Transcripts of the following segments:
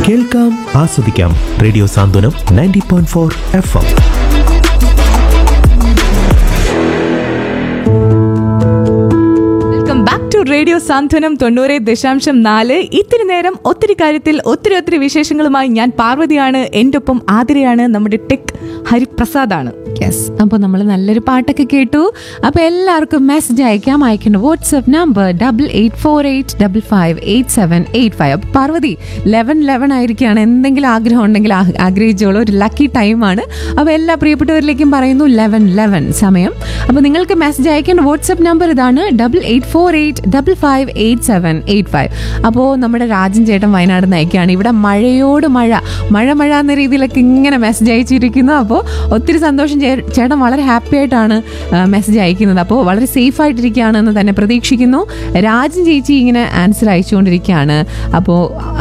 കേൾക്കാം ആസ്വദിക്കാം radio Santhwanam ninety point four F M welcome back to radio Santhwanam തൊണ്ണൂറ് ദശാംശം നാല് ഇത്തിരി നേരം ഒത്തിരി കാര്യത്തിൽ ഒത്തിരി ഒത്തിരി വിശേഷങ്ങളുമായി ഞാൻ പാർവതിയാണ് എൻ്റെ ഒപ്പം ആതിരയാണ് നമ്മുടെ ടെക് ഹരിപ്രസാദാണ് യെസ് അപ്പോൾ നമ്മൾ നല്ലൊരു പാട്ടൊക്കെ കേട്ടു അപ്പോൾ എല്ലാവർക്കും മെസ്സേജ് അയക്കാം അയക്കേണ്ട WhatsApp number double eight four eight double five eight seven eight five അപ്പോൾ പാർവതി ലെവൻ ലെവൻ ആയിരിക്കുകയാണ് എന്തെങ്കിലും ആഗ്രഹം ഉണ്ടെങ്കിൽ ആ- ആഗ്രഹിച്ചോളൂ ഒരു ലക്കി ടൈമാണ് അപ്പോൾ എല്ലാ പ്രിയപ്പെട്ടവരിലേക്കും പറയുന്നു ലെവൻ ലെവൻ സമയം അപ്പോൾ നിങ്ങൾക്ക് മെസ്സേജ് അയക്കേണ്ട വാട്സ്ആപ്പ് നമ്പർ ഇതാണ് double eight four eight double five eight seven eight five അപ്പോൾ നമ്മുടെ രാജൻ ചേട്ടൻ വയനാട് നിന്ന് അയക്കുകയാണ് ഇവിടെ മഴയോട് മഴ മഴ മഴ എന്ന രീതിയിലൊക്കെ ഇങ്ങനെ മെസ്സേജ് അയച്ചിരിക്കുന്നു അപ്പോൾ ഒത്തിരി സന്തോഷം ചേ- ചേട്ടൻ വളരെ ഹാപ്പി ആയിട്ടാണ് മെസ്സേജ് അയക്കുന്നത് അപ്പോൾ വളരെ സേഫ് ആയിട്ടിരിക്കുകയാണെന്ന് തന്നെ പ്രതീക്ഷിക്കുന്നു രാജൻ ചേച്ചി ഇങ്ങനെ ആൻസർ അയച്ചുകൊണ്ടിരിക്കുകയാണ് അപ്പോൾ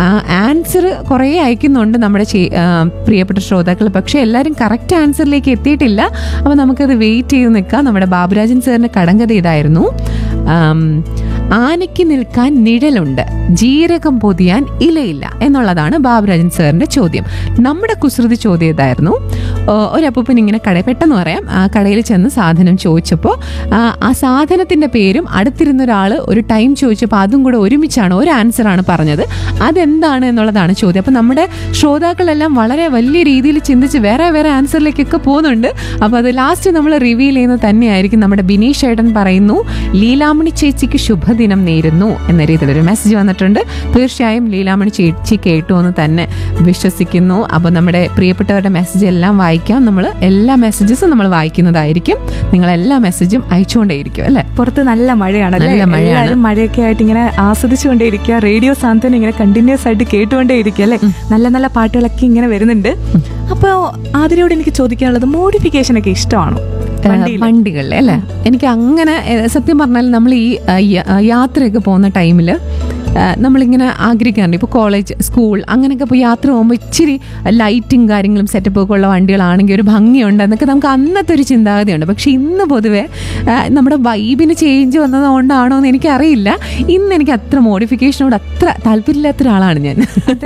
ആൻസർ കുറേ അയക്കുന്നുണ്ട് നമ്മുടെ ചേ- ആ, പ്രിയപ്പെട്ട ശ്രോതാക്കൾ പക്ഷേ എല്ലാവരും കറക്റ്റ് ആൻസറിലേക്ക് എത്തിയിട്ടില്ല അപ്പോൾ നമുക്കത് വെയിറ്റ് ചെയ്ത് നിൽക്കാം നമ്മുടെ ബാബുരാജൻ സാറിൻ്റെ കടങ്കഥ ഇതായിരുന്നു ആം, ആനയ്ക്ക് നിൽക്കാൻ നിഴലുണ്ട് ജീരകം പൊതിയാൻ ഇലയില്ല എന്നുള്ളതാണ് ബാബുരാജൻ സാറിന്റെ ചോദ്യം നമ്മുടെ കുസൃതി ചോദ്യം ഇതായിരുന്നു ഓ, ഒരു അപ്പൂപ്പൻ ഇങ്ങനെ കട പെട്ടെന്ന് പറയാം ആ കടയിൽ ചെന്ന് സാധനം ചോദിച്ചപ്പോൾ ആ, ആ സാധനത്തിന്റെ പേരും അടുത്തിരുന്ന ഒരാൾ ഒരു ടൈം ചോദിച്ചപ്പോൾ അതും കൂടെ ഒരുമിച്ചാണ് ഒരു ആൻസറാണ് പറഞ്ഞത് അതെന്താണ് എന്നുള്ളതാണ് ചോദ്യം അപ്പം നമ്മുടെ ശ്രോതാക്കളെല്ലാം വളരെ വലിയ രീതിയിൽ ചിന്തിച്ച് വേറെ വേറെ ആൻസറിലേക്കൊക്കെ പോകുന്നുണ്ട് അപ്പോൾ അത് ലാസ്റ്റ് നമ്മൾ റിവീൽ ചെയ്യുന്നത് തന്നെയായിരിക്കും നമ്മുടെ ബിനീഷ് ഏട്ടൻ പറയുന്നു ലീലാമണി ചേച്ചിക്ക് ശുഭദിനം നേരുന്നു എന്ന രീതിയിൽ ഒരു മെസ്സേജ് വന്നിട്ടുണ്ട് തീർച്ചയായും ലീലാമണി ചേച്ചി കേട്ടു എന്ന് തന്നെ വിശ്വസിക്കുന്നു അപ്പോൾ നമ്മുടെ പ്രിയപ്പെട്ടവരുടെ മെസ്സേജ് എല്ലാം വായിക്കാം നമ്മൾ എല്ലാ മെസ്സേജസും നമ്മൾ വായിക്കുന്നതായിരിക്കും നിങ്ങൾ എല്ലാ മെസ്സേജും അയച്ചുകൊണ്ടേയിരിക്കും അല്ലേ പുറത്ത് നല്ല മഴയാണ് അല്ലേ? നല്ല മഴയാണ്. എല്ലാവരും മഴയൊക്കെ ആയിട്ട് ഇങ്ങനെ ആസ്വദിച്ചുകൊണ്ടേയിരിക്കുക റേഡിയോ സാന്ത്വനം ഇങ്ങനെ കണ്ടിന്യൂസ് ആയിട്ട് കേട്ടുകൊണ്ടേയിരിക്കുക അല്ലേ നല്ല നല്ല പാട്ടുകളൊക്കെ ഇങ്ങനെ വരുന്നുണ്ട് അപ്പോൾ ആതിരയോട് എനിക്ക് ചോദിക്കാനുള്ളത് മോഡിഫിക്കേഷൻ ഒക്കെ ഇഷ്ടമാണോ വണ്ടിയിൽ? വണ്ടികളിൽ അല്ലേ എനിക്ക് അങ്ങനെ ഏഹ്, സത്യം പറഞ്ഞാൽ നമ്മൾ ഈ ആ, യ- ആ, യാത്രയൊക്കെ പോകുന്ന ടൈമിൽ നമ്മളിങ്ങനെ ആഗ്രഹിക്കാറുണ്ട് ഇപ്പോൾ കോളേജ് സ്കൂൾ അങ്ങനെയൊക്കെ ഇപ്പോൾ യാത്ര പോകുമ്പോൾ ഇച്ചിരി ലൈറ്റും കാര്യങ്ങളും സെറ്റപ്പ് ഒക്കെ ഉള്ള വണ്ടികളാണെങ്കിൽ ഒരു ഭംഗിയുണ്ട് എന്നൊക്കെ നമുക്ക് അന്നത്തെ ഒരു ചിന്താഗതിയുണ്ട് പക്ഷെ ഇന്ന് പൊതുവെ ആ, നമ്മുടെ വൈബിന് ചേഞ്ച് വന്നതുകൊണ്ടാണോ എന്ന് എനിക്കറിയില്ല ഇന്ന് എനിക്ക് അത്ര മോഡിഫിക്കേഷനോട് അത്ര താല്പര്യമില്ലാത്ത ഒരാളാണ് ഞാൻ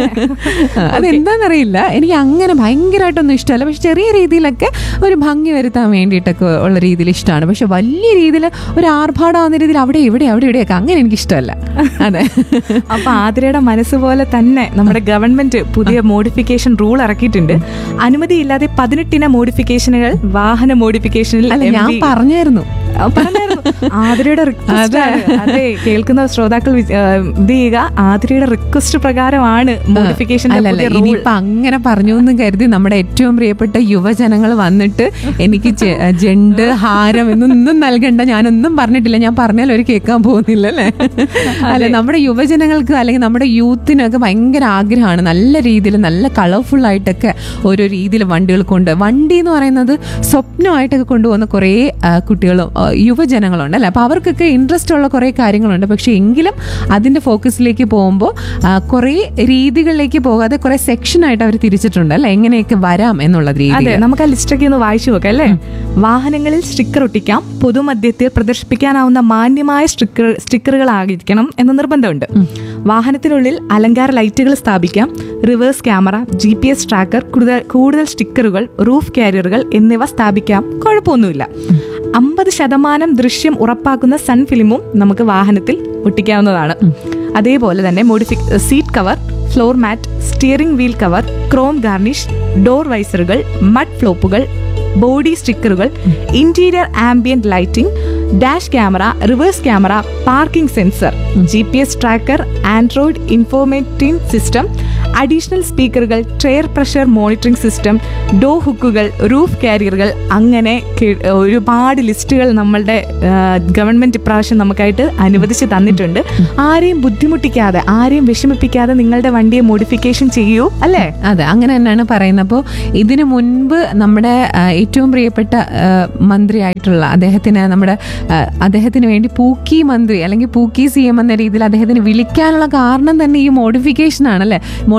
അതെന്താണെന്നറിയില്ല എനിക്ക് അങ്ങനെ ഭയങ്കരമായിട്ടൊന്നും ഇഷ്ടമല്ല പക്ഷെ ചെറിയ രീതിയിലൊക്കെ ഒരു ഭംഗി വരുത്താൻ വേണ്ടിയിട്ടൊക്കെ ഉള്ള രീതിയിൽ ഇഷ്ടമാണ് പക്ഷെ വലിയ രീതിയിൽ ഒരു ആർഭാടമാവുന്ന രീതിയിൽ അവിടെ ഇവിടെ അവിടെ ഇവിടെയൊക്കെ അങ്ങനെ എനിക്ക് ഇഷ്ടമല്ല അതെ അപ്പൊ ആതിരയുടെ മനസ്സ് പോലെ തന്നെ നമ്മുടെ ഗവൺമെന്റ് പുതിയ മോഡിഫിക്കേഷൻ റൂൾ ഇറക്കിയിട്ടുണ്ട് അനുമതിയില്ലാതെ പതിനെട്ടിന മോഡിഫിക്കേഷനുകൾ വാഹന മോഡിഫിക്കേഷനിൽ അല്ല ഞാൻ MV പറഞ്ഞായിരുന്നു ആ, പറഞ്ഞായിരുന്നു. ആതിരയുടെ റിക്വസ്റ്റ് അതെ കേൾക്കുന്ന ശ്രോതാക്കൾ വി- ആ, ഇത് ചെയ്യുക ആതിരയുടെ റിക്വസ്റ്റ് പ്രകാരമാണ് മോഡിഫിക്കേഷൻ അല്ലല്ല ഇനിയിപ്പൊ അങ്ങനെ പറഞ്ഞു എന്ന് കരുതി നമ്മുടെ ഏറ്റവും പ്രിയപ്പെട്ട യുവജനങ്ങൾ വന്നിട്ട് എനിക്ക് ജെ- ജണ്ട് ഹാരം എന്നൊന്നും നൽകണ്ട ഞാനൊന്നും പറഞ്ഞിട്ടില്ല ഞാൻ പറഞ്ഞാൽ ഒരു കേൾക്കാൻ പോകുന്നില്ല അല്ലേ അല്ലെ നമ്മുടെ യുവജനങ്ങൾക്ക് അല്ലെങ്കിൽ നമ്മുടെ യൂത്തിനൊക്കെ ഭയങ്കര ആഗ്രഹമാണ് നല്ല രീതിയിൽ നല്ല കളർഫുൾ ആയിട്ടൊക്കെ ഓരോ രീതിയിൽ വണ്ടികൾ കൊണ്ട് വണ്ടി എന്ന് പറയുന്നത് സ്വപ്നമായിട്ടൊക്കെ കൊണ്ടുപോകുന്ന കുറേ ആ, കുട്ടികളും ആ, യുവജനങ്ങളുണ്ട് അല്ലേ അപ്പോൾ അവർക്കൊക്കെ ഇൻട്രസ്റ്റ് ഉള്ള കുറേ കാര്യങ്ങളുണ്ട് പക്ഷേ എങ്കിലും അതിൻ്റെ ഫോക്കസിലേക്ക് പോകുമ്പോൾ കുറേ രീതികളിലേക്ക് പോകാതെ കുറേ സെക്ഷനായിട്ട് അവർ തിരിച്ചിട്ടുണ്ട് അല്ലേ എങ്ങനെയൊക്കെ വരാം എന്നുള്ള രീതി അതെ നമുക്ക് ആ ലിസ്റ്റൊക്കെ ഒന്ന് വായിച്ചു നോക്കാം അല്ലേ വാഹനങ്ങളിൽ സ്റ്റിക്കർ ഒട്ടിക്കാം പൊതുമധ്യത്തിൽ പ്രദർശിപ്പിക്കാനാവുന്ന മാന്യമായ സ്റ്റിക്കർ സ്റ്റിക്കറുകളായിരിക്കണം എന്ന് നിർബന്ധമുണ്ട് വാഹനത്തിനുള്ളിൽ അലങ്കാര ലൈറ്റുകൾ സ്ഥാപിക്കാം reverse camera G P S tracker കൂടുതൽ കൂടുതൽ സ്റ്റിക്കറുകൾ റൂഫ് കാരിയറുകൾ എന്നിവ സ്ഥാപിക്കാം കുഴപ്പമൊന്നുമില്ല അമ്പത് ശതമാനം ദൃശ്യം ഉറപ്പാക്കുന്ന സൺ ഫിലിമും നമുക്ക് വാഹനത്തിൽ ഒട്ടിക്കാവുന്നതാണ് അതേപോലെ തന്നെ modify seat cover floor mat steering wheel cover chrome garnish door വൈസറുകൾ മഡ് ഫ്ലോപ്പുകൾ ബോഡി സ്റ്റിക്കറുകൾ interior ambient lighting dash camera reverse camera parking sensor G P S tracker Android informative system additional സ്പീക്കറുകൾ tyre pressure monitoring system door ഹുക്കുകൾ roof കാരിയറുകൾ അങ്ങനെ കെ- ഒരുപാട് ലിസ്റ്റുകൾ നമ്മളുടെ ആ, ഗവൺമെന്റ് ഇപ്രാവശ്യം നമുക്കായിട്ട് അനുവദിച്ച് തന്നിട്ടുണ്ട് ആരെയും ബുദ്ധിമുട്ടിക്കാതെ ആരെയും വിഷമിപ്പിക്കാതെ നിങ്ങളുടെ വണ്ടിയെ മോഡിഫിക്കേഷൻ ചെയ്യൂ അല്ലേ അതെ അങ്ങനെ തന്നെയാണ് പറയുന്നത് അപ്പോൾ ഇതിനു മുൻപ് നമ്മുടെ ആ, ഏറ്റവും പ്രിയപ്പെട്ട ആ, മന്ത്രിയായിട്ടുള്ള അദ്ദേഹത്തിന് നമ്മുടെ ആ, അദ്ദേഹത്തിന് വേണ്ടി പൂക്കി മന്ത്രി അല്ലെങ്കിൽ പൂക്കി സി എം എന്ന രീതിയിൽ അദ്ദേഹത്തിന് വിളിക്കാനുള്ള കാരണം തന്നെ ഈ മോഡിഫിക്കേഷൻ ആണല്ലേ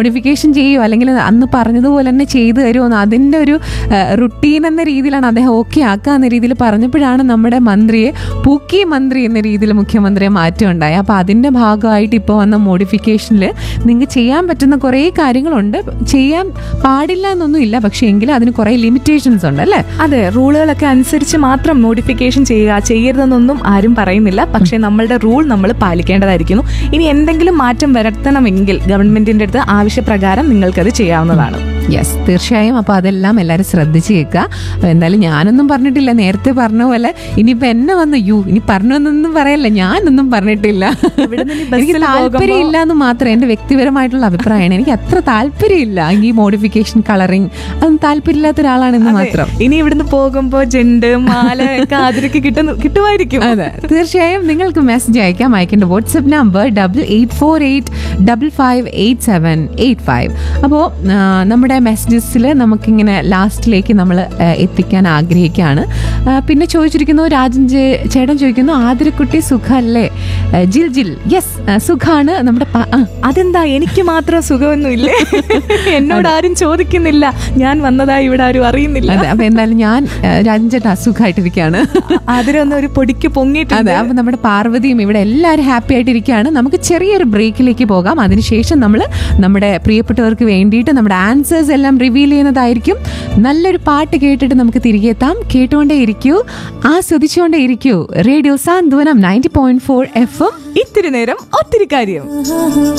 മോഡിഫിക്കേഷൻ ചെയ്യുമോ അല്ലെങ്കിൽ അന്ന് പറഞ്ഞതുപോലെ തന്നെ ചെയ്തു തരുമോ എന്ന് അതിൻ്റെ ഒരു റുട്ടീൻ എന്ന രീതിയിലാണ് അദ്ദേഹം ഓക്കെ ആക്കുക എന്ന രീതിയിൽ പറഞ്ഞപ്പോഴാണ് നമ്മുടെ മന്ത്രിയെ പൂക്കി മന്ത്രി എന്ന രീതിയിൽ മുഖ്യമന്ത്രിയെ മാറ്റം ഉണ്ടായി അപ്പോൾ അതിൻ്റെ ഭാഗമായിട്ട് ഇപ്പോൾ വന്ന മോഡിഫിക്കേഷനിൽ നിങ്ങൾക്ക് ചെയ്യാൻ പറ്റുന്ന കുറേ കാര്യങ്ങളുണ്ട് ചെയ്യാൻ പാടില്ല എന്നൊന്നും ഇല്ല പക്ഷേ എങ്കിലും അതിന് കുറേ ലിമിറ്റേഷൻസ് ഉണ്ട് അല്ലേ അതെ റൂളുകളൊക്കെ അനുസരിച്ച് മാത്രം മോഡിഫിക്കേഷൻ ചെയ്യുക ചെയ്യരുതെന്നൊന്നും ആരും പറയുന്നില്ല പക്ഷേ നമ്മളുടെ റൂൾ നമ്മൾ പാലിക്കേണ്ടതായിരിക്കുന്നു ഇനി എന്തെങ്കിലും മാറ്റം വരുത്തണമെങ്കിൽ ഗവൺമെന്റിന്റെ അടുത്ത് ആവശ്യപ്രകാരം നിങ്ങൾക്കത് ചെയ്യാവുന്നതാണ് യെസ് തീർച്ചയായും അപ്പോൾ അതെല്ലാം എല്ലാവരും ശ്രദ്ധിച്ച് കേൾക്കുക അപ്പോൾ എന്തായാലും ഞാനൊന്നും പറഞ്ഞിട്ടില്ല നേരത്തെ പറഞ്ഞ പോലെ ഇനിയിപ്പോൾ എന്നെ വന്ന് യു ഇനി പറഞ്ഞു എന്നൊന്നും പറയല്ല ഞാനൊന്നും പറഞ്ഞിട്ടില്ല ഇവിടുന്ന് ഇനി എനിക്ക് ബസ്സിൽ താല്പര്യമില്ല എന്ന് മാത്രം എൻ്റെ വ്യക്തിപരമായിട്ടുള്ള അഭിപ്രായമാണ് എനിക്ക് അത്ര താല്പര്യമില്ല ഈ മോഡിഫിക്കേഷൻ കളറിങ് അതൊന്നും താല്പര്യമില്ലാത്ത ഒരാളാണെന്ന് മാത്രം ഇനി ഇവിടുന്ന് പോകുമ്പോ ജെണ്ട് മാല ഒക്കെ അതിരക്ക് കിട്ടുന്നു കിട്ടുമായിരിക്കും അതെ തീർച്ചയായും നിങ്ങൾക്ക് മെസ്സേജ് അയക്കാം അയക്കേണ്ട WhatsApp number double eight four eight double five eight seven eight five അപ്പോൾ നമ്മുടെ മെസ്സേജസിൽ നമുക്കിങ്ങനെ ലാസ്റ്റിലേക്ക് നമ്മൾ എത്തിക്കാൻ ആഗ്രഹിക്കുകയാണ് ആ, പിന്നെ ചോദിച്ചിരിക്കുന്നു രാജൻ ജെ- ചേട്ടൻ ചോദിക്കുന്നു ആതിരക്കുട്ടി സുഖല്ലേ ആ, ജിൽ ജിൽ യെസ് സുഖാണ് നമ്മുടെ പ- ആ, അതെന്താ എനിക്ക് മാത്രം സുഖമൊന്നുമില്ലേ എന്നോട് ആരും ചോദിക്കുന്നില്ല ഞാൻ വന്നതായി ഇവിടെ ആരും അറിയുന്നില്ല അതെ അപ്പൊ എന്തായാലും ഞാൻ ആ, രാജൻ ചേട്ടൻ അസുഖമായിട്ടിരിക്കുകയാണ് അതിരൊന്ന് ഒരു പൊടിക്ക് പൊങ്ങിയിട്ടുണ്ട് അതെ അപ്പൊ നമ്മുടെ പാർവതിയും ഇവിടെ എല്ലാവരും ഹാപ്പി ആയിട്ടിരിക്കുകയാണ് നമുക്ക് ചെറിയൊരു ബ്രേക്കിലേക്ക് പോകാം അതിനുശേഷം നമ്മൾ നമ്മുടെ പ്രിയപ്പെട്ടവർക്ക് വേണ്ടിയിട്ട് നമ്മുടെ ആൻസേഴ്സ് എല്ലാം റിവീൽ ചെയ്യുന്നതായിരിക്കും നല്ലൊരു പാട്ട് കേട്ടിട്ട് നമുക്ക് തിരികെ എത്താം കേട്ടുകൊണ്ടേ ഇരിക്കൂ ആസ്വദിച്ചുകൊണ്ടേ ഇരിക്കൂ radio Santhwanam ninety point four F M ഇത്തിരി നേരം ഒത്തിരി കാര്യം